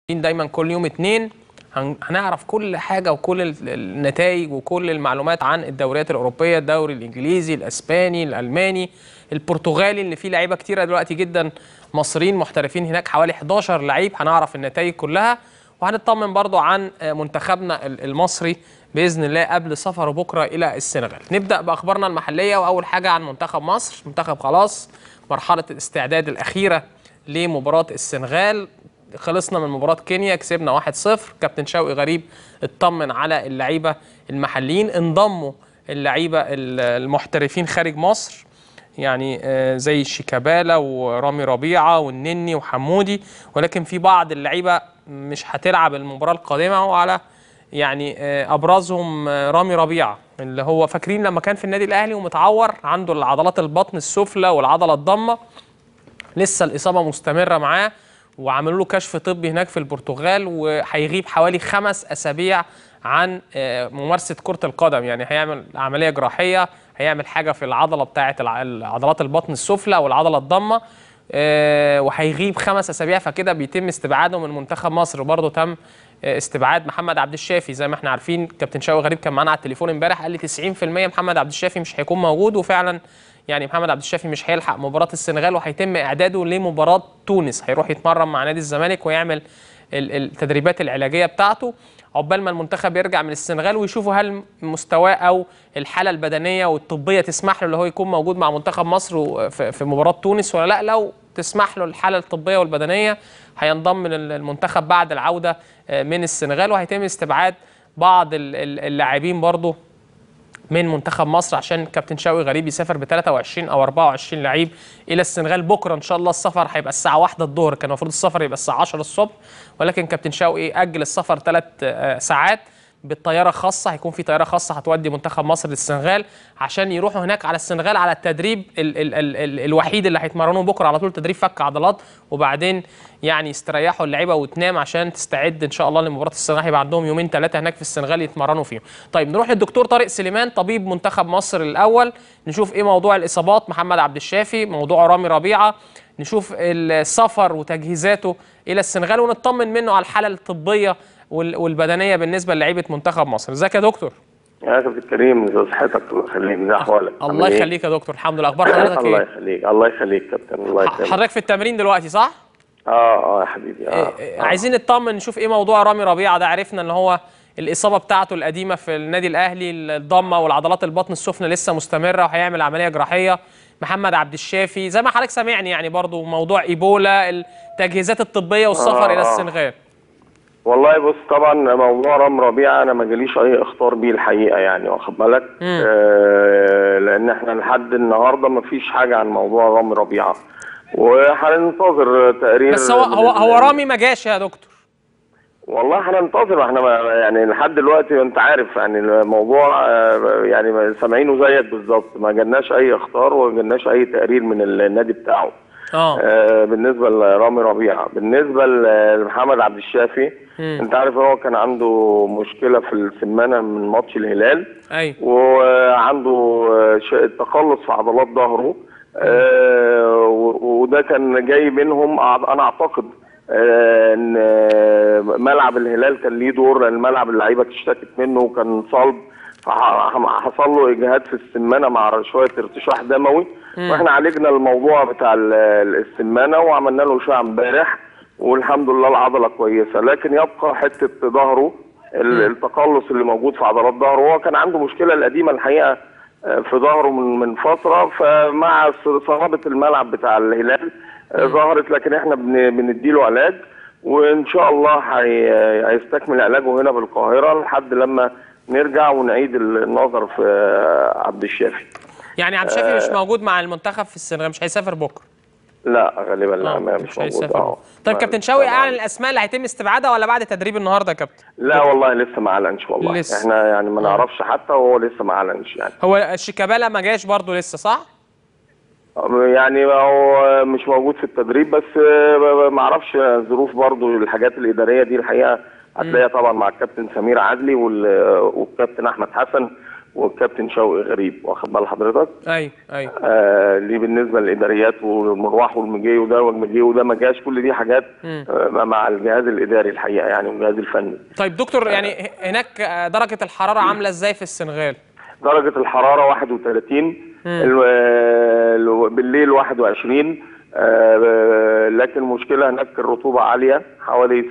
دايما كل يوم اتنين هن- هنعرف كل حاجة وكل ال- النتائج وكل المعلومات عن الدوريات الأوروبية الدوري الإنجليزي الأسباني الألماني البرتغالي اللي فيه لعيبة كتيرة دلوقتي جدا مصريين محترفين هناك حوالي 11 لعيب هنعرف النتائج كلها وهنطمن برضو عن آه، منتخبنا ال- المصري بإذن الله قبل سفره بكرة إلى السنغال نبدأ بأخبارنا المحلية وأول حاجة عن منتخب مصر منتخب خلاص مرحلة الاستعداد الأخيرة لمباراة السنغال خلصنا من مباراة كينيا كسبنا 1-0 كابتن شوقي غريب اطمن على اللعيبة المحليين انضموا اللعيبة ال- المحترفين خارج مصر يعني آه، زي شيكابالا ورامي ربيعة والنني وحمودي ولكن في بعض اللعيبة مش هتلعب المباراة القادمة وعلى يعني آه، ابرزهم آه، رامي ربيعه اللي هو فاكرين لما كان في النادي الاهلي ومتعور عنده العضلات البطن السفلى والعضله الضمه لسه الاصابه مستمره معاه وعملوا له كشف طبي هناك في البرتغال وهيغيب حوالي خمس اسابيع عن آه، ممارسه كره القدم يعني هيعمل عمليه جراحيه هيعمل حاجه في العضله بتاعه الع- عضلات البطن السفلى والعضله الضمه آه، وهيغيب خمس اسابيع فكده بيتم استبعاده من منتخب مصر وبرضه تم آه، استبعاد محمد عبد الشافي زي ما احنا عارفين كابتن شوقي غريب كان معانا على التليفون امبارح قال لي 90% محمد عبد الشافي مش هيكون موجود وفعلا يعني محمد عبد الشافي مش هيلحق مباراه السنغال وهيتم اعداده لمباراه تونس هيروح يتمرن مع نادي الزمالك ويعمل ال- التدريبات العلاجيه بتاعته عقبال ما المنتخب يرجع من السنغال ويشوفوا هل مستواه او الحاله البدنيه والطبيه تسمح له اللي هو يكون موجود مع منتخب مصر و- في في مباراه تونس ولا لا لو تسمح له الحاله الطبيه والبدنيه هينضم للمنتخب بعد العوده آه، من السنغال وهيتم استبعاد بعض ال- ال- اللاعبين برضه من منتخب مصر عشان كابتن شوقي غريب يسافر ب 23 او 24 لعيب الى السنغال بكره ان شاء الله السفر هيبقى الساعه 1 الظهر كان المفروض السفر يبقى الساعه 10 الصبح ولكن كابتن شوقي اجل السفر ثلاث ساعات بالطياره خاصه هيكون في طياره خاصه هتودي منتخب مصر للسنغال عشان يروحوا هناك على السنغال على التدريب ال ال ال ال الوحيد اللي هيتمرنوه بكره على طول تدريب فك عضلات وبعدين يعني يستريحوا اللعيبه وتنام عشان تستعد ان شاء الله لمباراه السنغال هيبقى عندهم يومين ثلاثه هناك في السنغال يتمرنوا فيهم. طيب نروح للدكتور طارق سليمان طبيب منتخب مصر الاول نشوف ايه موضوع الاصابات محمد عبد الشافي موضوع رامي ربيعه نشوف السفر وتجهيزاته الى السنغال ونطمن منه على الحاله الطبيه وال- والبدنيه بالنسبه للعيبه منتخب مصر ازيك يا دكتور يا كابتن كريم ازي صحتك الله يخليك ازي احوالك الله عامل إيه؟ يخليك يا دكتور الحمد لله اخبار حضرتك الله ايه يخليك الله يخليك كابتن الله يخليك حضرتك في التمرين دلوقتي صح اه اه يا حبيبي اه, إيه، عايزين نطمن نشوف ايه موضوع رامي ربيعه ده عرفنا ان هو الاصابه بتاعته القديمه في النادي الاهلي الضمه والعضلات البطن السفلى لسه مستمره وهيعمل عمليه جراحيه محمد عبد الشافي زي ما حضرتك سامعني يعني برضو موضوع ايبولا التجهيزات الطبيه والسفر آه، الى آه. السنغال والله بص طبعا موضوع رام ربيعه انا ما جاليش اي اخطار بيه الحقيقه يعني واخد بالك آه لان احنا لحد النهارده ما فيش حاجه عن موضوع رام ربيعه وهننتظر تقرير بس هو من هو ال- هو رامي ما جاش يا دكتور والله هننتظر احنا ما يعني لحد دلوقتي انت عارف يعني الموضوع آه، يعني سامعينه زيك بالظبط ما جالناش اي اخطار وما جالناش اي تقرير من النادي بتاعه اه آه، بالنسبه لرامي ربيعه بالنسبه ل- لمحمد عبد الشافي انت عارف هو كان عنده مشكله في السمانه من ماتش الهلال ايوه وعنده آه، ش- تقلص في عضلات ظهره آه، و- وده كان جاي منهم أع- انا اعتقد آه، ان آه، ملعب الهلال كان ليه دور لان ملعب اللعيبه اشتكت منه وكان صلب فحصل له اجهاد في السمانه مع شويه ارتشاح دموي واحنا عالجنا الموضوع بتاع ال- السمانه وعملنا له اشعه امبارح والحمد لله العضله كويسه لكن يبقى حته ظهره ال- التقلص اللي موجود في عضلات ظهره هو كان عنده مشكله القديمه الحقيقه آه، في ظهره من من فتره فمع ص- صلابه الملعب بتاع الهلال آه، ظهرت لكن احنا بن- بنديله علاج وان شاء الله هي- هيستكمل علاجه هنا بالقاهره لحد لما نرجع ونعيد النظر في آه، عبد الشافي يعني عبد الشافي مش موجود مع المنتخب في السنغال مش هيسافر بكره لا غالبا لا آه، ما- مش موجود هيسافر اه طيب ما- كابتن شوقي طبعاً. اعلن الاسماء اللي هيتم استبعادها ولا بعد تدريب النهارده يا كابتن لا والله لسه ما اعلنش والله لسه. احنا يعني ما نعرفش حتى وهو لسه ما اعلنش يعني هو شيكابالا ما جاش برضه لسه صح يعني هو مش موجود في التدريب بس آه، ما اعرفش ظروف برضو الحاجات الاداريه دي الحقيقه هتلاقيها طبعا مع الكابتن سمير عدلي وال- والكابتن احمد حسن والكابتن شوقي غريب واخد بال حضرتك ايوه ايوه آه دي بالنسبه للاداريات والمروح والمجي وده والمجي وده ما جاش كل دي حاجات آه مع الجهاز الاداري الحقيقه يعني والجهاز الفني طيب دكتور يعني هناك آه، درجه الحراره عامله ازاي في السنغال درجه الحراره 31 ال- ال- بالليل 21 آه لكن المشكله هناك الرطوبه عاليه حوالي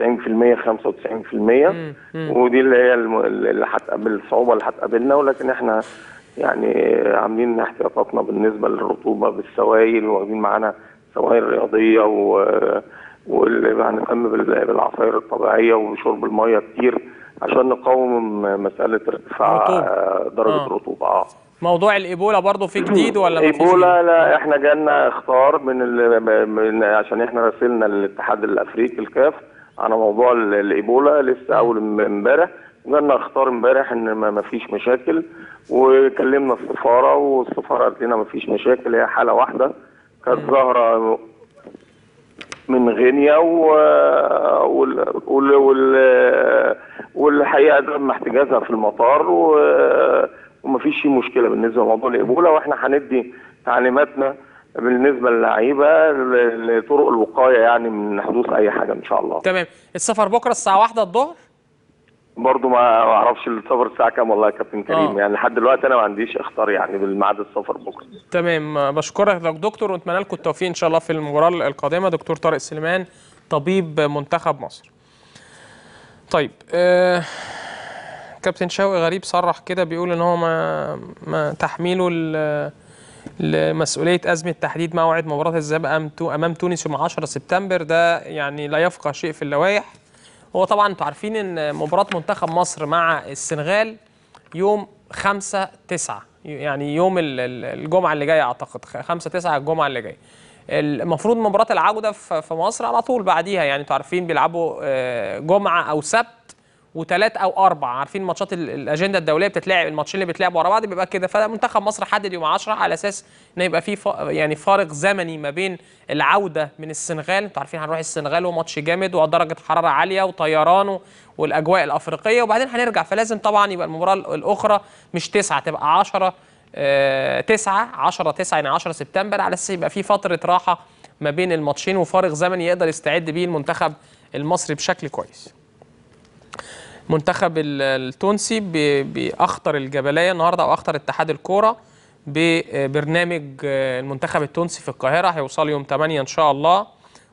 96% 95% ودي اللي هي الم- اللي هتقابل الصعوبه اللي هتقابلنا ولكن احنا يعني عاملين احتياطاتنا بالنسبه للرطوبه بالسوائل واخدين معانا سوائل رياضيه و واللي هنهتم بال- بالعصائر الطبيعيه وشرب الميه كتير عشان نقاوم مساله ارتفاع رطوبة. آه، درجه آه. الرطوبه اه موضوع الايبولا برضه فيه جديد ولا ما فيش ايبولا لا احنا جالنا اختار من, ال... من عشان احنا راسلنا للاتحاد الافريقي الكاف على موضوع ال- الايبولا لسه اول م- امبارح جالنا اختار امبارح ان ما ما فيش مشاكل وكلمنا السفاره والسفاره قالت لنا ما فيش مشاكل هي حاله واحده كانت ظاهره من غينيا و... وال... وال... وال... والحقيقه تم احتجازها في المطار و... ومفيش فيه مشكله بالنسبه لموضوع الايبولا واحنا هندي تعليماتنا بالنسبه للعيبه ل- لطرق الوقايه يعني من حدوث اي حاجه ان شاء الله تمام السفر بكره الساعه واحدة الظهر برضو ما اعرفش السفر الساعه كام والله يا كابتن كريم آه. يعني لحد دلوقتي انا ما عنديش اختار يعني بالميعاد السفر بكره تمام بشكرك يا دكتور ونتمنى لكم التوفيق ان شاء الله في المباراه القادمه دكتور طارق سليمان طبيب منتخب مصر طيب آه كابتن شوقي غريب صرح كده بيقول ان هو ما, ما تحميله ل- لمسؤوليه ازمه تحديد موعد مباراه الذهاب امام تو- امام تونس يوم 10 سبتمبر ده يعني لا يفقه شيء في اللوائح هو طبعا انتوا عارفين ان مباراه منتخب مصر مع السنغال يوم 5 9 يعني يوم ال- ال- الجمعه اللي جايه اعتقد 5 9 الجمعه اللي جايه المفروض مباراه العوده في في مصر على طول بعديها يعني انتوا عارفين بيلعبوا آه، جمعه او سبت وثلاث او اربع عارفين ماتشات ال- الاجنده الدوليه بتتلعب الماتشين اللي بيتلعبوا ورا بعض بيبقى كده فمنتخب مصر حدد يوم 10 على اساس ان يبقى في ف... يعني فارق زمني ما بين العوده من السنغال انتوا عارفين هنروح السنغال وماتش جامد ودرجه حراره عاليه وطيران و- والاجواء الافريقيه وبعدين هنرجع فلازم طبعا يبقى المباراه الاخرى مش تسعه تبقى 10 آه، 9 10 9 يعني 10 سبتمبر على اساس يبقى في فتره راحه ما بين الماتشين وفارق زمني يقدر يستعد بيه المنتخب المصري بشكل كويس. المنتخب ال- التونسي بي- بأخطر الجبلية النهارده أو أخطر اتحاد الكورة ببرنامج آه، المنتخب التونسي في القاهرة هيوصل يوم 8 إن شاء الله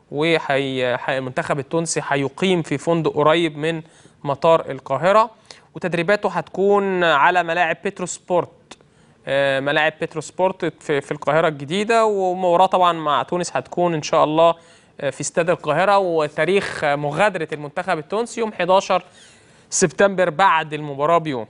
والمنتخب التونسي هيقيم في فندق قريب من مطار القاهرة وتدريباته هتكون على ملاعب بيترو سبورت آه، ملاعب بيترو سبورت في, في القاهرة الجديدة ومباراة طبعا مع تونس هتكون إن شاء الله آه، في استاد القاهرة وتاريخ آه، مغادرة المنتخب التونسي يوم 11 سبتمبر بعد المباراة بيوم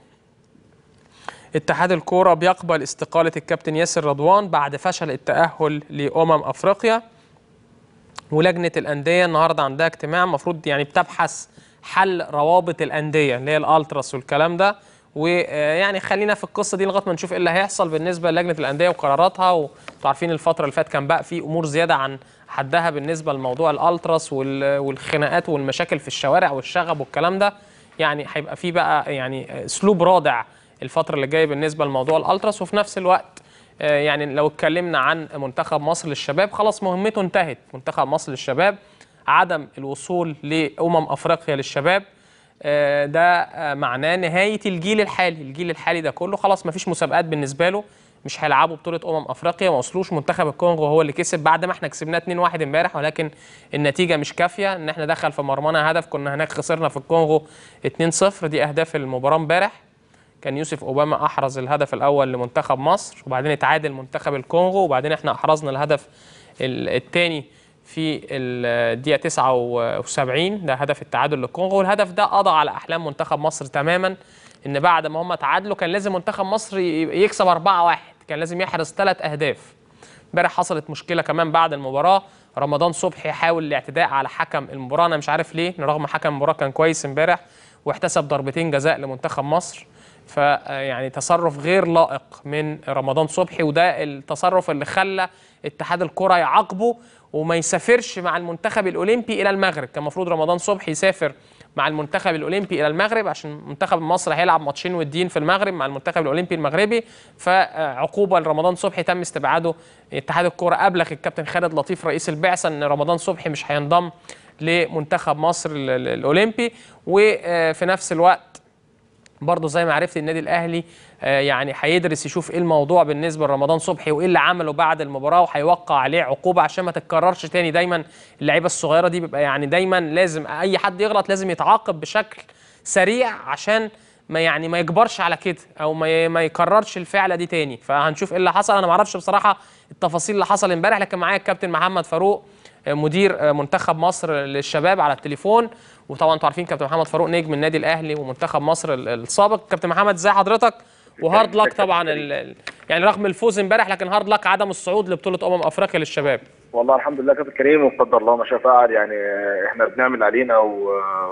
اتحاد الكورة بيقبل استقالة الكابتن ياسر رضوان بعد فشل التأهل لأمم أفريقيا ولجنة الأندية النهاردة عندها اجتماع المفروض يعني بتبحث حل روابط الأندية اللي هي الألتراس والكلام ده ويعني خلينا في القصة دي لغاية ما نشوف ايه اللي هيحصل بالنسبة للجنة الأندية وقراراتها وانتوا عارفين الفترة اللي فاتت كان بقى في أمور زيادة عن حدها بالنسبة لموضوع الألتراس وال- والخناقات والمشاكل في الشوارع والشغب والكلام ده يعني هيبقى في بقى يعني اسلوب رادع الفتره اللي جايه بالنسبه لموضوع الالتراس وفي نفس الوقت آه، يعني لو اتكلمنا عن منتخب مصر للشباب خلاص مهمته انتهت منتخب مصر للشباب عدم الوصول لامم افريقيا للشباب آه، ده آه، معناه نهايه الجيل الحالي الجيل الحالي ده كله خلاص مفيش مسابقات بالنسبه له مش هيلعبوا بطوله امم افريقيا ما وصلوش منتخب الكونغو هو اللي كسب بعد ما احنا كسبناه 2-1 امبارح ولكن النتيجه مش كافيه ان احنا دخل في مرمانا هدف كنا هناك خسرنا في الكونغو 2-0 دي اهداف المباراه امبارح كان يوسف اوباما احرز الهدف الاول لمنتخب مصر وبعدين اتعادل منتخب الكونغو وبعدين احنا احرزنا الهدف الثاني في الدقيقه 79 ده هدف التعادل للكونغو والهدف ده قضى على احلام منتخب مصر تماما ان بعد ما هم تعادلوا كان لازم منتخب مصر ي- يكسب 4-1 كان لازم يحرز ثلاث اهداف امبارح حصلت مشكله كمان بعد المباراه رمضان صبحي حاول الاعتداء على حكم المباراه انا مش عارف ليه رغم حكم المباراه كان كويس امبارح واحتسب ضربتين جزاء لمنتخب مصر فيعني تصرف غير لائق من رمضان صبحي وده التصرف اللي خلى اتحاد الكره يعاقبه وما يسافرش مع المنتخب الاولمبي الى المغرب كان المفروض رمضان صبحي يسافر مع المنتخب الاولمبي الى المغرب عشان منتخب مصر هيلعب ماتشين وديين في المغرب مع المنتخب الاولمبي المغربي فعقوبه لرمضان صبحي تم استبعاده اتحاد الكوره ابلغ الكابتن خالد لطيف رئيس البعثه ان رمضان صبحي مش هينضم لمنتخب مصر ال- ال- الاولمبي وفي نفس الوقت برضه زي ما عرفت النادي الاهلي آه، يعني هيدرس يشوف ايه الموضوع بالنسبه لرمضان صبحي وايه اللي عمله بعد المباراه وهيوقع عليه عقوبه عشان ما تتكررش تاني دايما اللعيبه الصغيره دي بيبقى يعني دايما لازم اي حد يغلط لازم يتعاقب بشكل سريع عشان ما يعني ما يكبرش على كده او ما ي- ما يكررش الفعله دي تاني فهنشوف ايه اللي حصل انا ما اعرفش بصراحه التفاصيل اللي حصل امبارح لكن معايا الكابتن محمد فاروق مدير منتخب مصر للشباب على التليفون وطبعا انتوا عارفين كابتن محمد فاروق نجم النادي الاهلي ومنتخب مصر ال- السابق كابتن محمد ازي حضرتك وهارد لك طبعا ال- ال- يعني رغم الفوز امبارح لكن هارد لك عدم الصعود لبطوله امم افريقيا للشباب والله الحمد لله كابتن كريم وقدر الله ما شاء فعل يعني احنا بنعمل علينا و...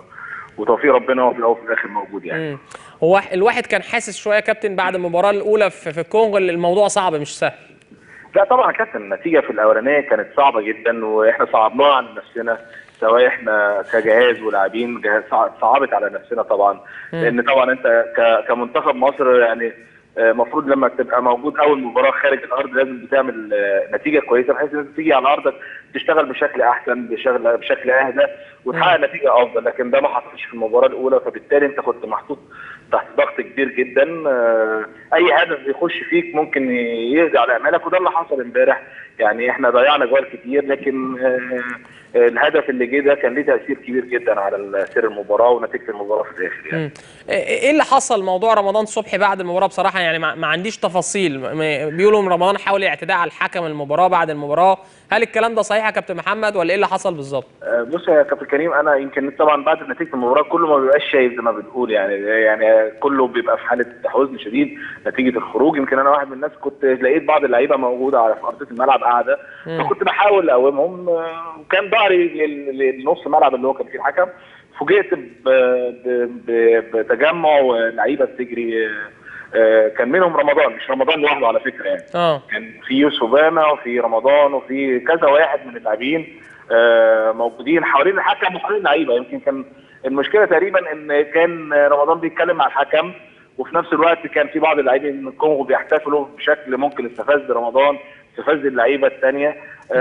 وتوفيق ربنا هو في الاول وفي الاخر موجود يعني مم. هو الواحد كان حاسس شويه يا كابتن بعد المباراه الاولى في, في الكونغو إن الموضوع صعب مش سهل لا طبعا يا كابتن النتيجه في الاولانيه كانت صعبه جدا واحنا صعبناها على نفسنا سواء احنا كجهاز ولاعبين جهاز صع- صعبت على نفسنا طبعا لان طبعا انت ك- كمنتخب مصر يعني المفروض لما تبقى موجود اول مباراه خارج الارض لازم بتعمل آه، نتيجه كويسه بحيث ان انت تيجي على ارضك تشتغل بشكل احسن بشكل بشكل اهدى وتحقق نتيجه افضل لكن ده ما حصلش في المباراه الاولى فبالتالي انت كنت محطوط تحت ضغط كبير جدا آه، اي هدف بيخش فيك ممكن يقضي على امالك وده اللي حصل امبارح يعني احنا ضيعنا جوال كتير لكن آه، آه، الهدف اللي جه ده كان ليه تاثير كبير جدا على سير المباراه ونتيجه المباراه في الاخر يعني مم. ايه اللي حصل موضوع رمضان صبحي بعد المباراه بصراحه يعني ما, ما عنديش تفاصيل ما- بيقولوا ان رمضان حاول اعتداء على الحكم المباراه بعد المباراه هل الكلام ده صحيح يا كابتن محمد ولا ايه اللي حصل بالظبط آه، بص يا كابتن كريم انا يمكن طبعا بعد نتيجه المباراه كله ما بيبقاش شايف زي ما بتقول يعني يعني كله بيبقى في حاله حزن شديد نتيجه الخروج يمكن انا واحد من الناس كنت لقيت بعض اللعيبه موجوده على في ارضيه الملعب قاعده فكنت بحاول اقومهم آه، وكان ظهري لل- للنص ملعب اللي هو كان فيه الحكم فوجئت ب- ب- ب- بتجمع لعيبه بتجري آه، آه، كان منهم رمضان مش رمضان لوحده على فكره يعني اه كان في يوسف اوباما وفي رمضان وفي كذا واحد من اللاعبين آه، موجودين حوالين الحكم وحوالين اللعيبه يمكن كان المشكله تقريبا ان كان رمضان بيتكلم مع الحكم وفي نفس الوقت كان في بعض اللاعبين من الكونغو بيحتفلوا بشكل ممكن استفز رمضان استفز اللعيبه الثانيه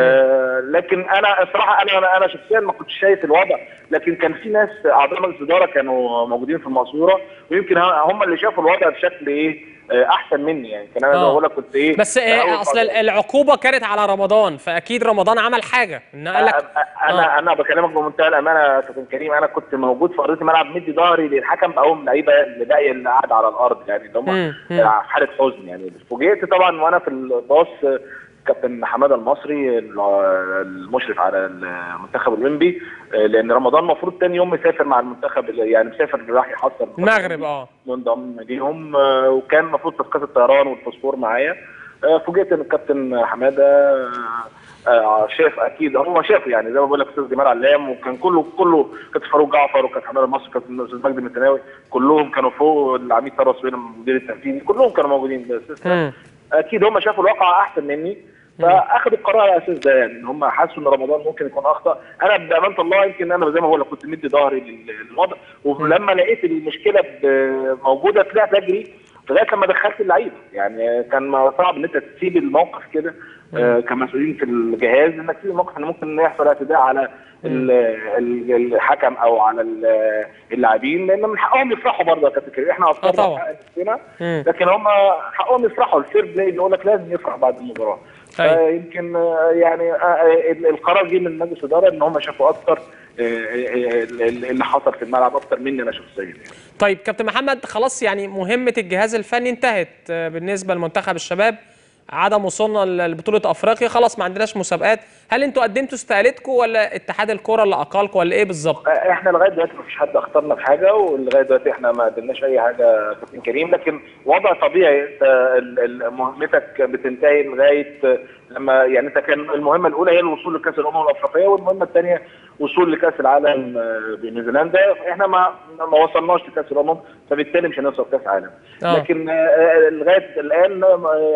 آه لكن انا الصراحه انا انا انا شخصيا ما كنتش شايف الوضع لكن كان في ناس اعضاء مجلس الاداره كانوا موجودين في المقصوره ويمكن هم اللي شافوا الوضع بشكل ايه آه، احسن مني يعني كان انا آه. بقول لك كنت ايه بس في أول إيه اصل فترة. العقوبه كانت على رمضان فاكيد رمضان عمل حاجه ان قال لك انا انا بكلمك بمنتهى الامانه يا كابتن كريم انا كنت موجود في ارضيه الملعب مدي ظهري للحكم بقوم اللعيبه اللي باقيه اللي قاعده على الارض يعني اللي هم مم، مم. في حاله حزن يعني فوجئت طبعا وانا في الباص كابتن حماده المصري المشرف على المنتخب الاولمبي لان رمضان المفروض تاني يوم مسافر مع المنتخب يعني مسافر راح يحصل المغرب اه منضم ليهم آه، وكان المفروض تذكره الطيران والباسبور معايا آه، فوجئت ان الكابتن حماده آه، آه، شاف اكيد هو شاف يعني زي ما بقول لك استاذ جمال علام وكان كله كله كابتن فاروق جعفر وكابتن حماده المصري كابتن استاذ مجدي المتناوي كلهم كانوا فوق العميد ثروت سوينا المدير التنفيذي كلهم كانوا موجودين بس مم. اكيد هم شافوا الواقع احسن مني فاخذوا القرار على اساس ده يعني ان هم حسوا ان رمضان ممكن يكون اخطا انا بامانه الله يمكن انا زي ما بقول لك كنت مدي ظهري لل- للوضع ولما لقيت المشكله ب- موجوده طلعت اجري لغايه لما دخلت اللعيبه يعني كان صعب ان انت تسيب الموقف كده آه، كمسؤولين في الجهاز انك تسيب الموقف ان ممكن يحصل اعتداء على ال- ال- الحكم او على ال- اللاعبين لان من حقهم يفرحوا برضه يا كابتن كريم احنا آه طبعا. اصلا حق نفسنا مم. لكن هم حقهم يفرحوا الفير بلاي بيقول لك لازم يفرح بعد المباراه أيوة. آه، يمكن آه، يعني آه، آه، القرار جه من مجلس الاداره ان هم شافوا اكتر آه، آه، اللي حصل في الملعب اكتر مني انا شخصيا يعني. طيب كابتن محمد خلاص يعني مهمه الجهاز الفني انتهت آه، بالنسبه لمنتخب الشباب عدم وصولنا لبطوله افريقيا خلاص ما عندناش مسابقات هل انتوا قدمتوا استقالتكم ولا اتحاد الكره اللي اقالكم ولا ايه بالظبط آه، احنا لغايه دلوقتي ما فيش حد اختارنا في حاجه ولغايه دلوقتي احنا ما قدمناش اي حاجه يا كابتن كريم لكن وضع طبيعي انت ال- ال- مهمتك بتنتهي لغايه لما يعني انت كان المهمه الاولى هي الوصول لكاس الامم الافريقيه والمهمه الثانيه وصول لكاس العالم آه، بنيوزيلندا احنا ما ما وصلناش لكاس الامم فبالتالي مش هنوصل كاس عالم آه. لكن آه، لغايه الان ما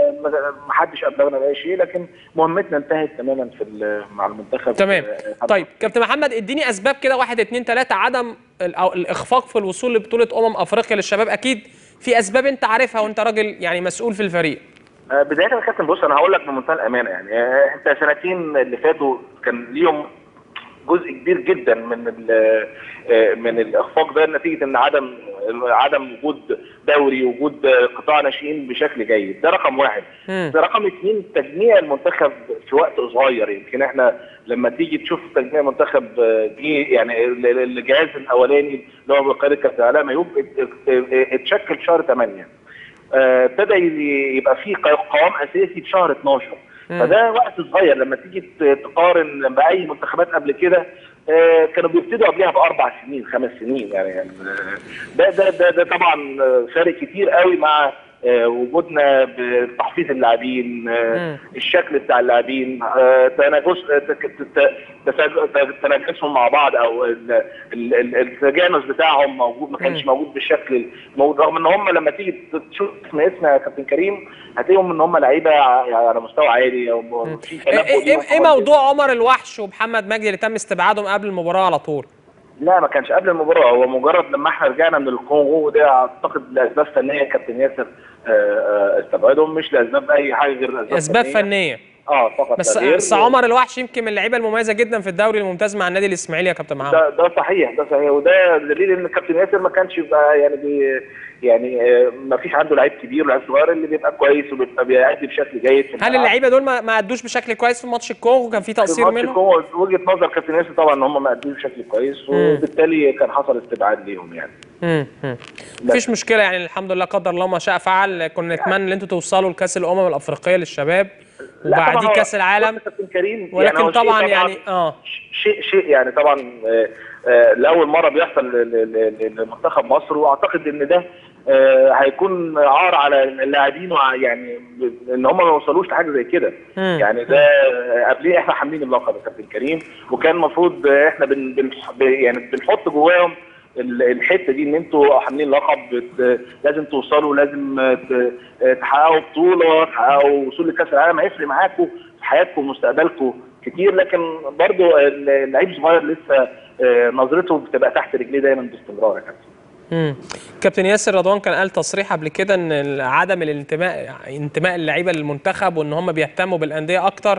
ما حدش ابلغنا باي شيء لكن مهمتنا انتهت تماما في ال- مع المنتخب تمام آه، طيب كابتن محمد اديني اسباب كده واحد اتنين تلاته عدم ال- أو الاخفاق في الوصول لبطوله امم افريقيا للشباب اكيد في اسباب انت عارفها وانت راجل يعني مسؤول في الفريق آه، بدايه يا كابتن بص انا هقول لك بمنتهى الامانه يعني آه، انت سنتين اللي فاتوا كان ليهم جزء كبير جدا من ال- آه، من الاخفاق ده نتيجه ان عدم عدم وجود دوري وجود آه، قطاع ناشئين بشكل جيد ده رقم واحد مم. ده رقم اثنين تجميع المنتخب في وقت صغير يمكن احنا لما تيجي تشوف تجميع المنتخب آه، دي يعني ال- ال- الجهاز الاولاني اللي هو بقياده كابتن علاء ميوب ات- ات- ات- اتشكل شهر 8 آه، ابتدى ي- يبقى في قوام اساسي في شهر 12 فده وقت صغير لما تيجي ت- تقارن باي منتخبات قبل كده آه، كانوا بيبتدوا قبلها باربع سنين خمس سنين يعني يعني، آه، ده ده ده, ده طبعا آه، فارق كتير قوي مع آه، وجودنا بتحفيظ اللاعبين آه، الشكل بتاع اللاعبين آه، تناجس آه، تك- تت- تساج- تناجسهم مع بعض او ال- ال- ال- التجانس بتاعهم موجود ما كانش موجود بالشكل الموجود رغم ان هم لما تيجي تشوف اسم اسمها يا كابتن كريم هتلاقيهم ان هم لعيبه ع- على مستوى عالي أو في ايه, تنبؤ إيه, ليهم إيه, إيه خالص. موضوع عمر الوحش ومحمد مجدي اللي تم استبعادهم قبل المباراه على طول لا ما كانش قبل المباراه هو مجرد لما احنا رجعنا من الكونغو ده اعتقد لاسباب فنيه كابتن ياسر آه، آه، استبعدهم مش لاسباب اي حاجه غير اسباب, اسباب فنيه اه فقط بس لا غير. بس عمر الوحش يمكن من اللعيبه المميزه جدا في الدوري الممتاز مع النادي الاسماعيلي يا كابتن محمد ده ده صحيح ده صحيح وده دليل ان الكابتن ياسر ما كانش يبقى يعني بي يعني آه، ما فيش عنده لعيب كبير ولعيب صغير اللي بيبقى كويس وبيبقى بيأدي بشكل جيد في هل الملعب. اللعيبه دول ما ما ادوش بشكل كويس في ماتش الكونغو كان في في تقصير ماتش منهم الكونغو وجهه نظر كابتن ياسر طبعا ان هم ما ادوش بشكل كويس وبالتالي كان حصل استبعاد ليهم يعني مم. مم. مفيش مشكله يعني الحمد لله قدر الله ما شاء فعل كنا نتمنى ان انتوا توصلوا لكاس الامم الافريقيه للشباب لا طبعاً وبعديه هو- كاس العالم كابتن كريم ولكن هو شيء طبعا يعني اه شيء شيء يعني طبعا آه، آه، لاول مره بيحصل ل- ل- ل- لمنتخب مصر واعتقد ان ده آه، هيكون عار على اللاعبين وع- يعني ب- ان هم ما يوصلوش لحاجه زي كده مم. يعني ده آه، قبليه احنا حاملين اللقب يا كابتن كريم وكان المفروض آه، احنا بن بن ب- يعني بنحط جواهم ال- الحته دي ان انتوا حاملين لقب بت- لازم توصلوا لازم آه، ت- آه، تحققوا بطوله تحققوا وصول لكاس العالم هيفرق معاكم في حياتكم ومستقبلكم كتير لكن برضو اللعيب صغير لسه آه، نظرته بتبقى تحت رجليه دايما باستمرار يا كابتن مم. كابتن ياسر رضوان كان قال تصريح قبل كده ان عدم الانتماء انتماء اللعيبه للمنتخب وان هم بيهتموا بالانديه اكتر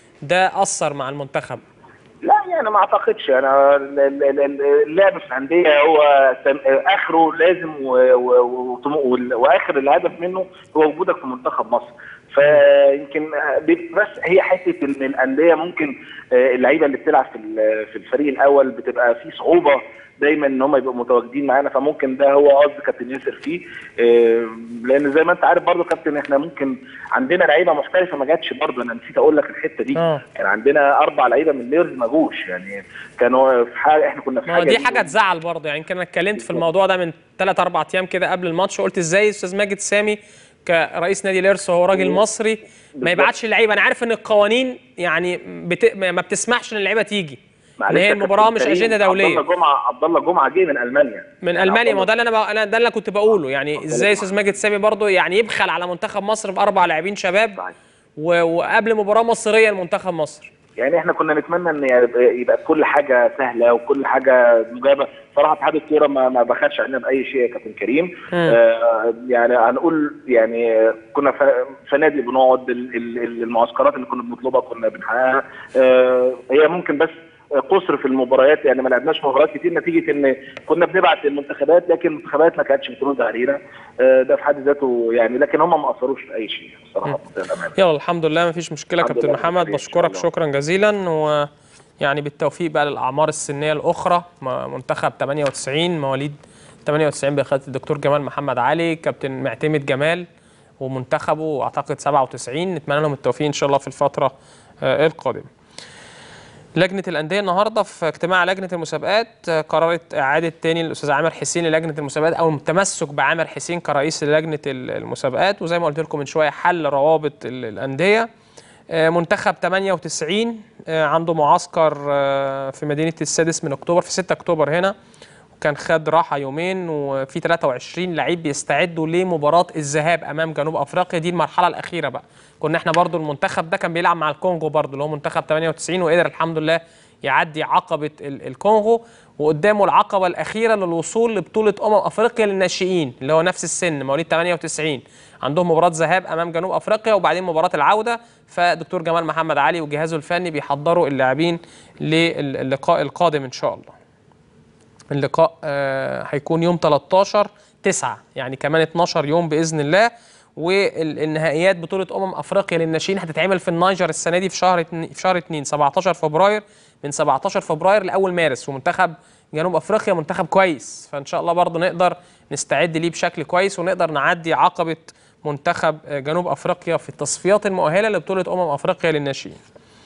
ده اثر مع المنتخب لا يعني ما اعتقدش انا ال- ال- ال- اللعب في الانديه هو تم- اخره لازم و- و- وطمو- وال- واخر الهدف منه هو وجودك في منتخب مصر فيمكن بي- بس هي حته ان الانديه ممكن آه، اللعيبه اللي بتلعب في ال- في الفريق الاول بتبقى في صعوبه دايما ان هم يبقوا متواجدين معانا فممكن ده هو قصد كابتن ياسر فيه آه، لان زي ما انت عارف برضو كابتن احنا ممكن عندنا لعيبه محترفه ما جاتش برضو انا نسيت اقول لك الحته دي آه. كان عندنا اربع لعيبه من ليرز ما جوش يعني كانوا في حاجه احنا كنا في ما هو حاجه دي حاجه تزعل برضه يعني يمكن انا اتكلمت في الموضوع ده من 3 4 ايام كده قبل الماتش قلت ازاي استاذ ماجد سامي كرئيس نادي الارث وهو راجل مصري ما يبعتش اللعيبه انا عارف ان القوانين يعني بت... ما بتسمحش ان اللعيبه تيجي ان معلش هي يا المباراه كابتن مش كريم، اجنده عبد الله دوليه جمعه عبد الله جمعه جه من المانيا من يعني المانيا عبد ما هو الله- ده اللي انا بق... أنا ده اللي أنا كنت بقوله يعني ازاي استاذ ماجد سامي برضه يعني يبخل على منتخب مصر باربع لاعبين شباب صحيح. و... وقبل مباراه مصريه لمنتخب مصر يعني احنا كنا نتمنى ان يبقى, يبقى كل حاجه سهله وكل حاجه مجابه صراحه اتحاد الكوره ما ما بخلش علينا باي شيء يا كابتن كريم آه يعني هنقول يعني آه، كنا ف- فنادق بنقعد ال- ال- المعسكرات اللي كنا بنطلبها كنا بنحققها آه هي ممكن بس قصر في المباريات يعني ما لعبناش مباريات كتير نتيجه ان كنا بنبعت المنتخبات لكن المنتخبات ما كانتش بترد علينا آه، ده في حد ذاته يعني لكن هم ما اثروش في اي شيء الصراحه بمنتهى الامانه يلا الحمد لله مفيش مشكله الحمد كابتن لله محمد بخير إن شاء بشكرك الله. شكرا جزيلا ويعني بالتوفيق بقى للاعمار السنيه الاخرى م- منتخب 98 مواليد 98 بقياده الدكتور جمال محمد علي كابتن معتمد جمال ومنتخبه اعتقد 97 نتمنى لهم التوفيق ان شاء الله في الفتره آه، القادمه لجنة الأندية النهاردة في اجتماع لجنة المسابقات آه، قررت إعادة تاني الأستاذ عامر حسين للجنة المسابقات أو التمسك بعامر حسين كرئيس لجنة ال- المسابقات وزي ما قلت لكم من شوية حل روابط ال- الأندية آه، منتخب 98 آه، عنده معسكر آه، في مدينه السادس من اكتوبر في 6 اكتوبر هنا وكان خد راحه يومين وفي 23 لعيب بيستعدوا لمباراه الذهاب امام جنوب افريقيا دي المرحله الاخيره بقى كنا احنا برضو المنتخب ده كان بيلعب مع الكونغو برضو اللي هو منتخب 98 وقدر الحمد لله يعدي عقبه ال- الكونغو وقدامه العقبه الاخيره للوصول لبطوله امم افريقيا للناشئين اللي هو نفس السن مواليد 98 عندهم مباراه ذهاب امام جنوب افريقيا وبعدين مباراه العوده فدكتور جمال محمد علي وجهازه الفني بيحضروا اللاعبين للقاء القادم ان شاء الله اللقاء آه، هيكون يوم 13 9 يعني كمان 12 يوم باذن الله والنهائيات بطوله امم افريقيا للناشئين هتتعمل في النيجر السنه دي في شهر اتنين- في شهر 2 17 فبراير من 17 فبراير لاول مارس ومنتخب جنوب افريقيا منتخب كويس فان شاء الله برضه نقدر نستعد ليه بشكل كويس ونقدر نعدي عقبه منتخب آه، جنوب افريقيا في التصفيات المؤهله لبطوله امم افريقيا للناشئين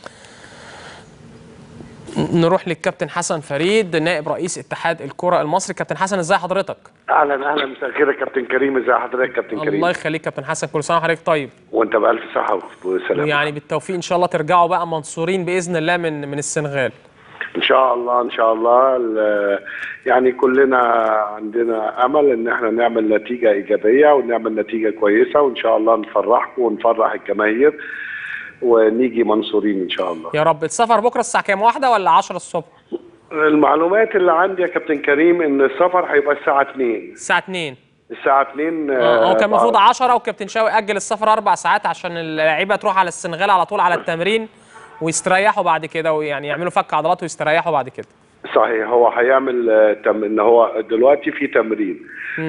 نروح للكابتن حسن فريد نائب رئيس اتحاد الكرة المصري كابتن حسن ازاي حضرتك اهلا اهلا مساء الخير يا كابتن كريم ازي حضرتك يا كابتن كريم الله يخليك كابتن حسن كل سنه وحضرتك طيب وانت بالف صحه وسلامه ويعني بالتوفيق ان شاء الله ترجعوا بقى منصورين باذن الله من من السنغال ان شاء الله ان شاء الله ال- يعني كلنا عندنا امل ان احنا نعمل نتيجه ايجابيه ونعمل نتيجه كويسه وان شاء الله نفرحكم ونفرح الجماهير ونيجي منصورين ان شاء الله يا رب السفر بكره الساعه كام واحدة ولا 10 الصبح المعلومات اللي عندي يا كابتن كريم ان السفر هيبقى الساعه 2 الساعه 2 الساعه 2 اه هو كان المفروض بعرف. 10 وكابتن شاوي اجل السفر اربع ساعات عشان اللعيبه تروح على السنغال على طول على التمرين ويستريحوا بعد كده ويعني يعملوا فك عضلات ويستريحوا بعد كده صحيح هو هيعمل آه، تم... ان هو دلوقتي في تمرين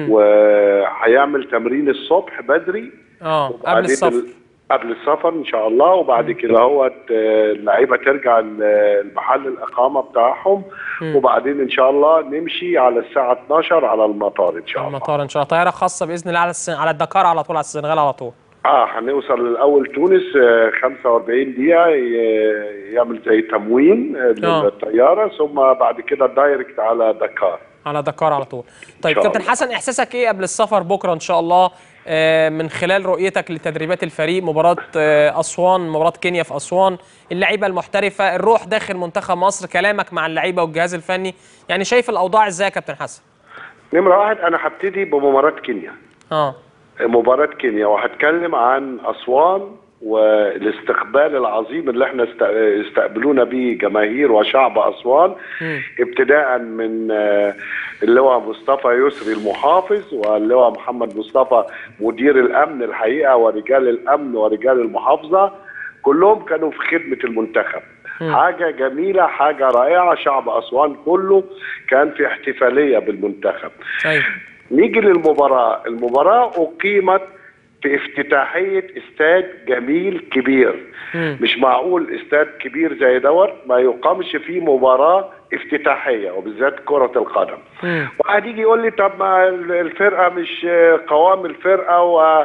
وهيعمل تمرين الصبح بدري اه قبل وبعدين السفر ال- قبل السفر ان شاء الله وبعد كده هو اللعيبه ترجع ل- لمحل الاقامه بتاعهم وبعدين ان شاء الله نمشي على الساعه 12 على المطار ان شاء الله المطار ان شاء الله طياره خاصه باذن الله على السن... على الدكار على طول على السنغال على طول اه هنوصل الاول تونس آه، 45 دقيقه ي- يعمل زي تموين آه، آه. للطياره ثم بعد كده دايركت على دكار على دكار على طول طيب شاء كابتن الله. حسن احساسك ايه قبل السفر بكره ان شاء الله آه، من خلال رؤيتك لتدريبات الفريق مباراه آه، اسوان مباراه كينيا في اسوان اللعيبه المحترفه الروح داخل منتخب مصر كلامك مع اللعيبه والجهاز الفني يعني شايف الاوضاع ازاي يا كابتن حسن نمره واحد انا هبتدي بمباراه كينيا اه مباراة كينيا وهتكلم عن أسوان والاستقبال العظيم اللي احنا است- استقبلونا بيه جماهير وشعب أسوان ابتداء من آه، اللواء مصطفى يسري المحافظ واللواء محمد مصطفى مدير الأمن الحقيقة ورجال الأمن ورجال المحافظة كلهم كانوا في خدمة المنتخب حاجة جميلة حاجة رائعة شعب أسوان كله كان في احتفالية بالمنتخب ايوه نيجي للمباراة المباراة أقيمت في افتتاحية استاد جميل كبير مم. مش معقول استاد كبير زي دوت ما يقامش فيه مباراة افتتاحية وبالذات كرة القدم مم. واحد يجي يقول لي طب ما الفرقة مش قوام الفرقة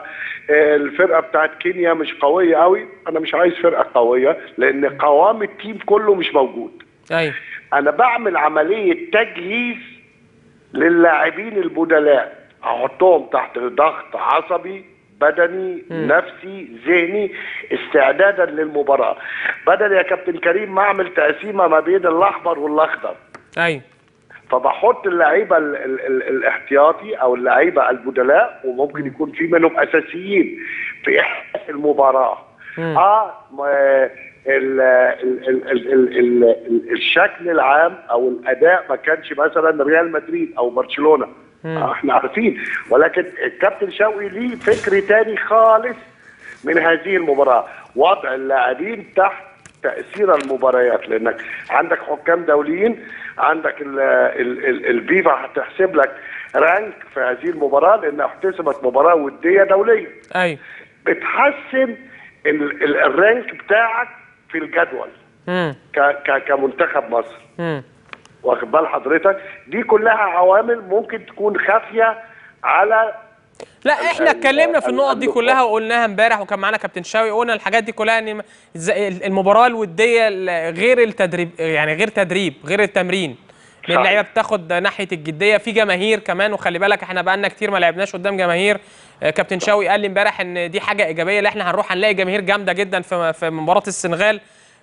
والفرقة بتاعت كينيا مش قوية قوي أنا مش عايز فرقة قوية لأن قوام التيم كله مش موجود ايوه انا بعمل عمليه تجهيز للاعبين البدلاء احطهم تحت ضغط عصبي بدني نفسي ذهني استعدادا للمباراه بدل يا كابتن كريم ما اعمل تقسيمه ما بين الاحمر والاخضر ايوه فبحط اللعيبه ال ال ال الاحتياطي او اللعيبه البدلاء وممكن يكون في منهم اساسيين في احداث المباراه اه ما- ال ال ال ال ال ال ال الشكل العام او الاداء ما كانش مثلا ريال مدريد او برشلونه آه احنا عارفين ولكن الكابتن شوقي ليه فكر تاني خالص من هذه المباراه وضع اللاعبين تحت تاثير المباريات لانك عندك حكام دوليين عندك ال- ال- ال- الفيفا هتحسب لك رانك في هذه المباراه لانها احتسبت مباراه وديه دوليه ايوه بتحسن ال- ال- الرانك بتاعك في الجدول امم ك- ك- كمنتخب مصر امم واخد بال حضرتك دي كلها عوامل ممكن تكون خافيه على لا احنا ال- اتكلمنا في ال- النقط دي النقاط. كلها وقلناها امبارح وكان معانا كابتن شاوي قلنا الحاجات دي كلها ان زي المباراه الوديه ال- غير التدريب يعني غير تدريب غير التمرين ان صحيح. اللعيبه بتاخد ناحيه الجديه في جماهير كمان وخلي بالك احنا بقالنا كتير ما لعبناش قدام جماهير آه، كابتن شاوي قال لي امبارح ان دي حاجه ايجابيه اللي احنا هنروح هنلاقي جماهير جامده جدا في في مباراه السنغال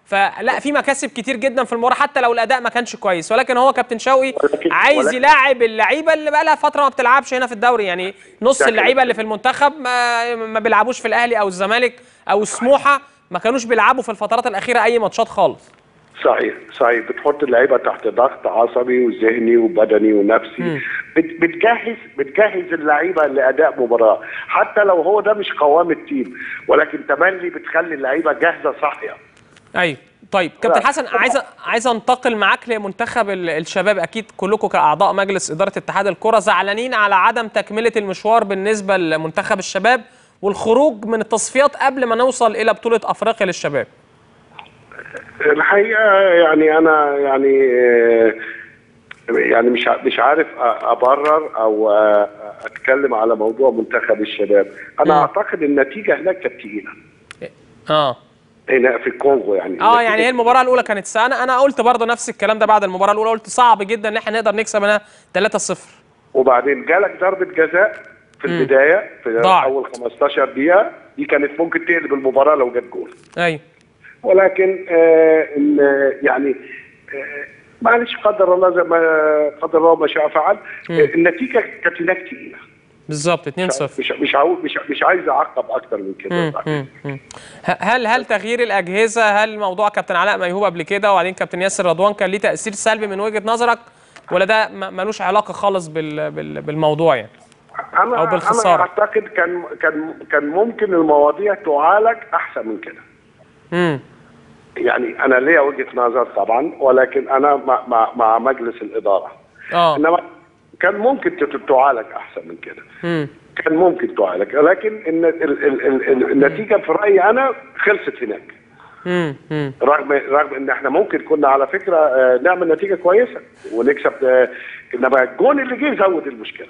فلا في مكاسب كتير جدا في المباراه حتى لو الاداء ما كانش كويس ولكن هو كابتن شوقي ولكن- عايز ولكن- يلاعب اللعيبه اللي بقى لها فتره ما بتلعبش هنا في الدوري يعني نص ده اللعيبه كده. اللي في المنتخب ما, ما بيلعبوش في الاهلي او الزمالك او سموحه ما كانوش بيلعبوا في الفترات الاخيره اي ماتشات خالص صحيح صحيح بتحط اللعيبه تحت ضغط عصبي وذهني وبدني ونفسي بت- بتجهز بتجهز اللعيبه لاداء مباراه حتى لو هو ده مش قوام التيم ولكن تملي بتخلي اللعيبه جاهزه صاحيه ايوه طيب كابتن لا. حسن عايز عايز انتقل معاك لمنتخب ال- الشباب اكيد كلكم كاعضاء مجلس اداره اتحاد الكره زعلانين على عدم تكمله المشوار بالنسبه لمنتخب الشباب والخروج من التصفيات قبل ما نوصل الى بطوله افريقيا للشباب الحقيقه يعني انا يعني آه، يعني مش ع- مش عارف أ- ابرر او آه، اتكلم على موضوع منتخب الشباب انا مم. اعتقد النتيجه هناك كانت تقيله اه هنا في الكونغو يعني اه النتيجة يعني هي المباراه الاولى كانت سا- انا انا قلت برضه نفس الكلام ده بعد المباراه الاولى قلت صعب جدا ان احنا نقدر نكسب هنا 3-0 وبعدين جالك ضربة جزاء في البداية في ضاعت. أول 15 دقيقة دي كانت ممكن تقلب المباراة لو جت جول ايوه ولكن آه إن آه، يعني آه معلش قدر الله زي ما قدر الله ما شاء فعل آه النتيجة كانت هناك تقيلة بالظبط 2-0 مش مش عاو مش مش عايز أعقب أكتر من كده مم، مم، مم. ه- هل هل تغيير الاجهزه هل موضوع كابتن علاء ميهوب قبل كده وبعدين كابتن ياسر رضوان كان ليه تاثير سلبي من وجهه نظرك ولا ده م- ملوش علاقه خالص بال بال بالموضوع يعني أنا أو بالخسارة. أنا أعتقد كان كان كان ممكن المواضيع تعالج أحسن من كده امم يعني انا ليا وجهه نظر طبعا ولكن انا مع, مع, مع مجلس الاداره اه انما كان ممكن تت- تعالج احسن من كده امم كان ممكن تعالج ولكن إن ال ال ال ال النتيجه في رايي انا خلصت هناك امم امم رغم رغم ان احنا ممكن كنا على فكره آه، نعمل نتيجه كويسه ونكسب آه، انما الجون اللي جه زود المشكله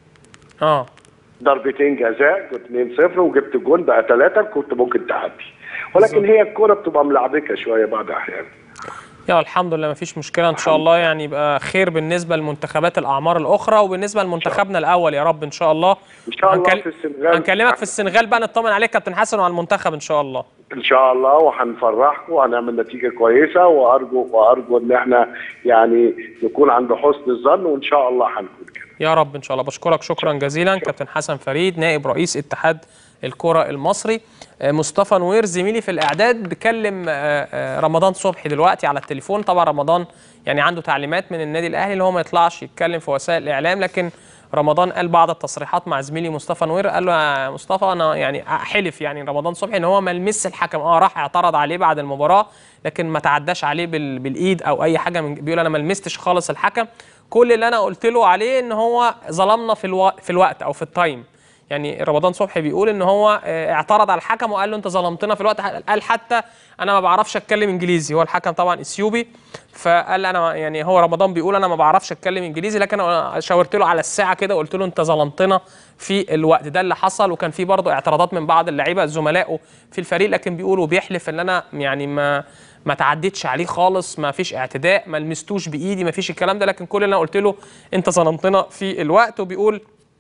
اه ضربتين جزاء كنت 2-0 وجبت جون بقى ثلاثه كنت ممكن تعدي ولكن هي الكوره بتبقى ملعبكه شويه بعض الاحيان يا الحمد لله مفيش مشكله ان شاء الله يعني يبقى خير بالنسبه لمنتخبات الاعمار الاخرى وبالنسبه لمنتخبنا الاول يا رب ان شاء الله إن شاء الله هنكل- في السنغال. هنكلمك في السنغال بقى نطمن عليك كابتن حسن وعلى المنتخب ان شاء الله ان شاء الله وهنفرحكم وهنعمل نتيجه كويسه وارجو وارجو ان احنا يعني نكون عند حسن الظن وان شاء الله هنكون كده يا رب ان شاء الله بشكرك شكرا جزيلا كابتن حسن فريد نائب رئيس اتحاد الكرة المصري آه، مصطفى نوير زميلي في الاعداد بكلم آه، آه، رمضان صبحي دلوقتي على التليفون طبعا رمضان يعني عنده تعليمات من النادي الاهلي ان هو ما يطلعش يتكلم في وسائل الاعلام لكن رمضان قال بعض التصريحات مع زميلي مصطفى نوير قال له يا مصطفى انا يعني حلف يعني رمضان صبحي ان هو ما لمس الحكم اه راح اعترض عليه بعد المباراه لكن ما تعداش عليه بال- بالايد او اي حاجه من بيقول انا ما لمستش خالص الحكم كل اللي انا قلت له عليه ان هو ظلمنا في الوقت في الوقت او في التايم يعني رمضان صبحي بيقول ان هو آه، اعترض على الحكم وقال له انت ظلمتنا في الوقت قال حتى انا ما بعرفش اتكلم انجليزي هو الحكم طبعا اثيوبي فقال انا يعني هو رمضان بيقول انا ما بعرفش اتكلم انجليزي لكن انا شاورت له على الساعه كده وقلت له انت ظلمتنا في الوقت ده اللي حصل وكان في برضه اعتراضات من بعض اللعيبه زملائه في الفريق لكن بيقول وبيحلف ان انا يعني ما ما تعديتش عليه خالص ما فيش اعتداء ما لمستوش بايدي ما فيش الكلام ده لكن كل اللي انا قلت له انت ظلمتنا في الوقت وبيقول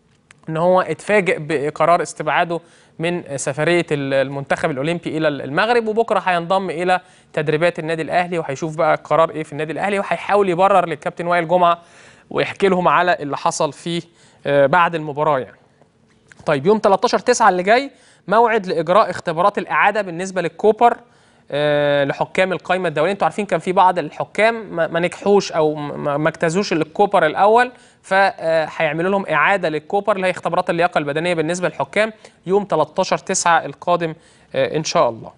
ان هو اتفاجئ بقرار استبعاده من سفريه المنتخب الاولمبي الى المغرب وبكره هينضم الى تدريبات النادي الاهلي وهيشوف بقى القرار ايه في النادي الاهلي وهيحاول يبرر للكابتن وائل جمعه ويحكي لهم على اللي حصل فيه آه، بعد المباراه يعني. طيب يوم 13 9 اللي جاي موعد لاجراء اختبارات الاعاده بالنسبه للكوبر آه، لحكام القائمه الدوليه انتوا عارفين كان في بعض الحكام ما ما نجحوش او ما ما اجتازوش الكوبر الاول فهيعملوا لهم اعاده للكوبر اللي هي اختبارات اللياقه البدنيه بالنسبه للحكام يوم 13 9 القادم آه، ان شاء الله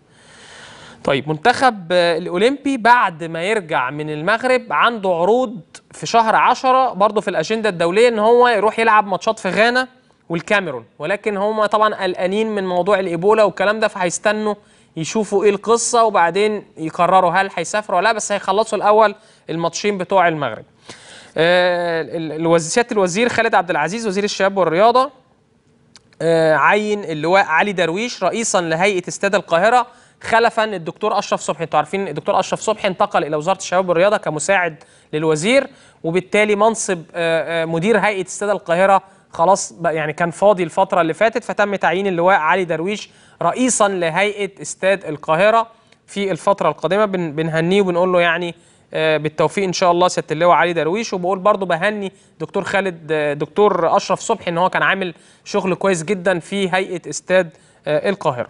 طيب منتخب آه، الاولمبي بعد ما يرجع من المغرب عنده عروض في شهر 10 برضه في الاجنده الدوليه ان هو يروح يلعب ماتشات في غانا والكاميرون ولكن هم طبعا قلقانين من موضوع الايبولا والكلام ده فهيستنوا يشوفوا ايه القصه وبعدين يقرروا هل هيسافروا ولا لا بس هيخلصوا الاول الماتشين بتوع المغرب. آه، ال- الوز- سياده الوزير خالد عبد العزيز وزير الشباب والرياضه آه، عين اللواء علي درويش رئيسا لهيئه استاد القاهره خلفا الدكتور اشرف صبحي انتوا عارفين الدكتور اشرف صبحي انتقل الى وزاره الشباب والرياضه كمساعد للوزير وبالتالي منصب آه، آه، مدير هيئه استاد القاهره خلاص بقى يعني كان فاضي الفتره اللي فاتت فتم تعيين اللواء علي درويش رئيسا لهيئه استاد القاهره في الفتره القادمه بن بنهنيه وبنقول له يعني آه، بالتوفيق ان شاء الله سياده اللواء علي درويش وبقول برضه بهني دكتور خالد آه، دكتور اشرف صبحي ان هو كان عامل شغل كويس جدا في هيئه استاد آه، القاهره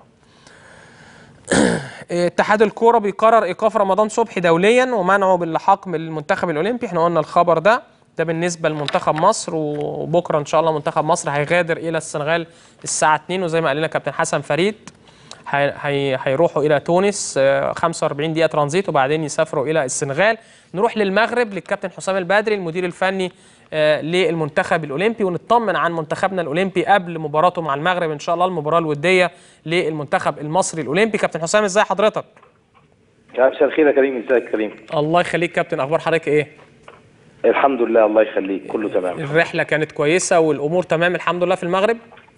اتحاد الكوره بيقرر ايقاف رمضان صبحي دوليا ومنعه باللحاق بالمنتخب الاولمبي احنا قلنا الخبر ده ده بالنسبه لمنتخب مصر وبكره ان شاء الله منتخب مصر هيغادر الى السنغال الساعه 2 وزي ما قال لنا كابتن حسن فريد هي- هي- هيروحوا الى تونس آه، 45 دقيقه ترانزيت وبعدين يسافروا الى السنغال نروح للمغرب للكابتن حسام البدري المدير الفني آه، للمنتخب الاولمبي ونطمن عن منتخبنا الاولمبي قبل مباراته مع المغرب ان شاء الله المباراه الوديه للمنتخب المصري الاولمبي كابتن حسام ازاي حضرتك يا مساء الخير يا كريم ازيك يا كريم الله يخليك كابتن اخبار حضرتك ايه الحمد لله الله يخليك كله تمام الرحله كانت كويسه والامور تمام الحمد لله في المغرب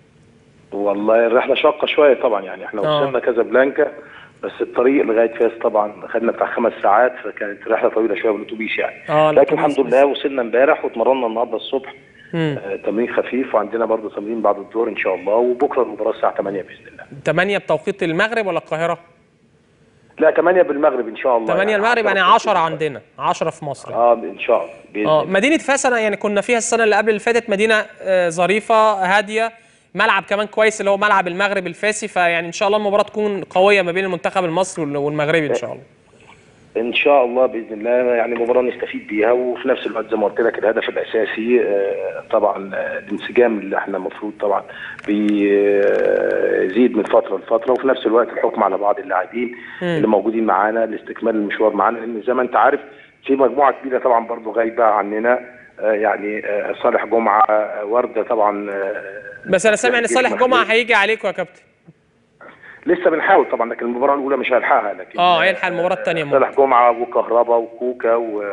والله الرحله شاقه شويه طبعا يعني احنا آه. وصلنا كازابلانكا بس الطريق لغايه فاس طبعا خدنا بتاع خمس ساعات فكانت رحله طويله شويه بالاتوبيس يعني اه لكن الأتوبيس الحمد لله وصلنا امبارح واتمرنا النهارده الصبح مم. آه تمرين خفيف وعندنا برضه تمرين بعد الظهر ان شاء الله وبكره المباراه الساعه 8 باذن الله 8 بتوقيت المغرب ولا القاهره لا 8 بالمغرب ان شاء الله 8 المغرب يعني 10 عندنا 10 في مصر اه ان شاء الله باذن اه الله مدينه فاس انا يعني كنا فيها السنه اللي قبل اللي فاتت مدينه آه، ظريفه هاديه ملعب كمان كويس اللي هو ملعب المغرب الفاسي فيعني ان شاء الله المباراه تكون قويه ما بين المنتخب المصري وال- والمغربي ان شاء الله ان شاء الله باذن الله يعني مباراه نستفيد بيها وفي نفس الوقت زي ما قلت لك الهدف الاساسي آه، طبعا آه، الانسجام اللي احنا المفروض طبعا بيزيد من فتره لفتره وفي نفس الوقت الحكم على بعض اللاعبين اللي موجودين معانا لاستكمال المشوار معانا لان زي ما انت عارف في مجموعه كبيره طبعا برضو غايبه عننا آه، يعني آه، صالح جمعه آه، ورده طبعا آه، بس انا سامع ان صالح محمود. جمعه هيجي عليكم يا كابتن لسه بنحاول طبعا لكن المباراه الاولى مش هيلحقها لكن اه هيلحق المباراه الثانيه صالح جمعه وكهربا وكوكا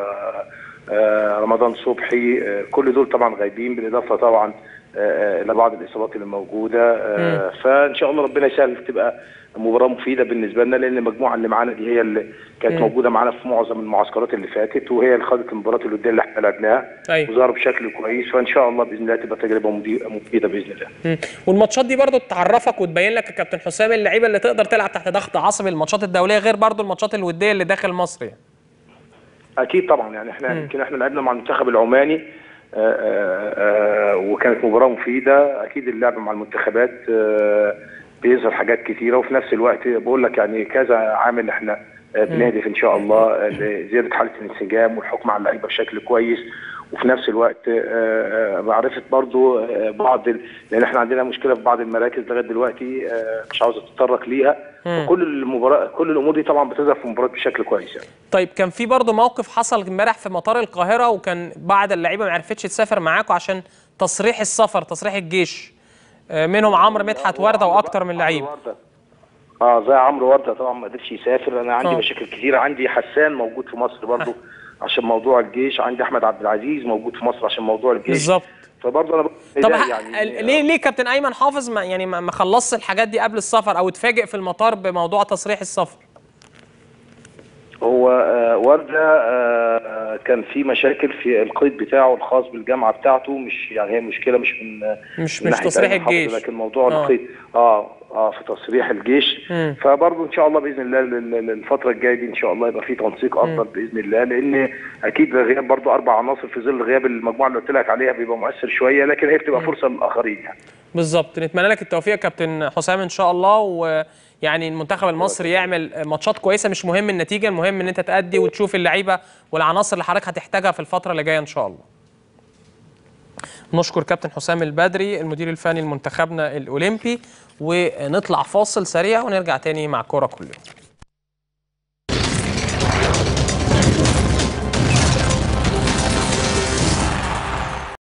ورمضان صبحي آه، كل دول طبعا غايبين بالاضافه طبعا آه، آه، الى بعض الاصابات اللي موجوده آه، فان شاء الله ربنا يسهل تبقى مباراه مفيده بالنسبه لنا لان المجموعه اللي معانا دي هي اللي كانت موجوده معانا في معظم المعسكرات اللي فاتت وهي اللي خدت المباراه الوديه اللي احنا لعبناها أيوة. وظهروا بشكل كويس فان شاء الله باذن الله تبقى تجربه مدي- مفيده باذن الله مم. والماتشات دي برضو تعرفك وتبين لك يا كابتن حسام اللعيبه اللي تقدر تلعب تحت ضغط عصبي الماتشات الدوليه غير برضو الماتشات الوديه اللي داخل مصر يعني. اكيد طبعا يعني احنا يمكن احنا لعبنا مع المنتخب العماني آه، آه، آه، وكانت مباراه مفيده اكيد اللعب مع المنتخبات آه، بيظهر حاجات كتيره وفي نفس الوقت بقول لك يعني كذا عامل احنا آه، بنهدف ان شاء الله لزياده حاله الانسجام والحكم على اللعيبه بشكل كويس وفي نفس الوقت آه، آه، معرفه برضو آه، بعض ال- لان احنا عندنا مشكله في بعض المراكز لغايه دلوقتي آه، مش عاوز اتطرق ليها وكل المباراه كل الامور دي طبعا بتظهر في المباراه بشكل كويس يعني طيب كان في برضه موقف حصل امبارح في مطار القاهره وكان بعض اللعيبه ما عرفتش تسافر معاكم عشان تصريح السفر تصريح الجيش آه، منهم عمرو مدحت ورده واكتر من لعيب وردة. اه زي عمرو ورده طبعا ما قدرش يسافر انا عندي آه. مشاكل كتيره عندي حسان موجود في مصر برضو عشان موضوع الجيش عندي احمد عبد العزيز موجود في مصر عشان موضوع الجيش بالظبط فبرضه انا بقول طب ده ه- يعني ليه ليه كابتن ايمن حافظ ما يعني ما ما خلصش الحاجات دي قبل السفر او اتفاجئ في المطار بموضوع تصريح السفر هو آه ورده آه كان في مشاكل في القيد بتاعه الخاص بالجامعه بتاعته مش يعني هي مشكله مش من مش من مش ناحية تصريح أيمن حافظ، الجيش لكن موضوع آه. القيد اه اه في تصريح الجيش مم. فبرضه ان شاء الله باذن الله لل- لل- الفتره الجايه دي ان شاء الله يبقى في تنسيق افضل باذن الله لان اكيد غياب برضه اربع عناصر في ظل غياب المجموعه اللي قلت لك عليها بيبقى مؤثر شويه لكن هي بتبقى فرصه للاخرين يعني بالظبط نتمنى لك التوفيق يا كابتن حسام ان شاء الله ويعني المنتخب المصري يعمل ماتشات كويسه مش مهم النتيجه المهم ان انت تأدي وتشوف اللعيبه والعناصر اللي حضرتك هتحتاجها في الفتره اللي جايه ان شاء الله نشكر كابتن حسام البدري المدير الفني لمنتخبنا الاولمبي ونطلع فاصل سريع ونرجع تاني مع كوره كل يوم